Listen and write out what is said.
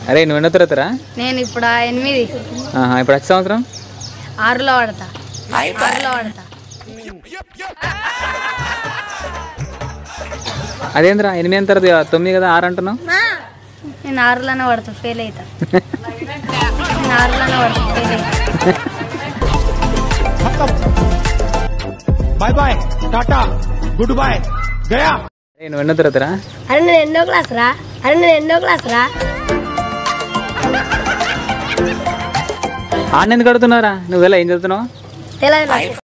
అరే నువ్వు ఎన్నో తరగతిరా నేను ఇప్పుడు ఆ ఎనిమిది ఆహా, ఇప్పుడు వచ్చే సంవత్సరం ఆరులో పడతా ఆరులో పడతా అదేంద్రా ఎనిమిది ఎంత తరగతి తొమ్మిది కదా ఆరు అంటున్నావు నేను ఆరులోనే పడతా ఫెయిల్ అవుతా నేను ఆరులోనే పడతా ఫెయిల్ అవుతా bye bye tata good bye गया అరే నువ్వు ఎన్నో తరగతిరా అరే నేను ఎన్నో క్లాస్ రా అరే నేను ఎన్నో క్లాస్ రా ఆడిని ఎందుకు అడుగుతున్నారా నువ్వు ఎలా ఏం చదువుతున్నావు తెలియదు నాకు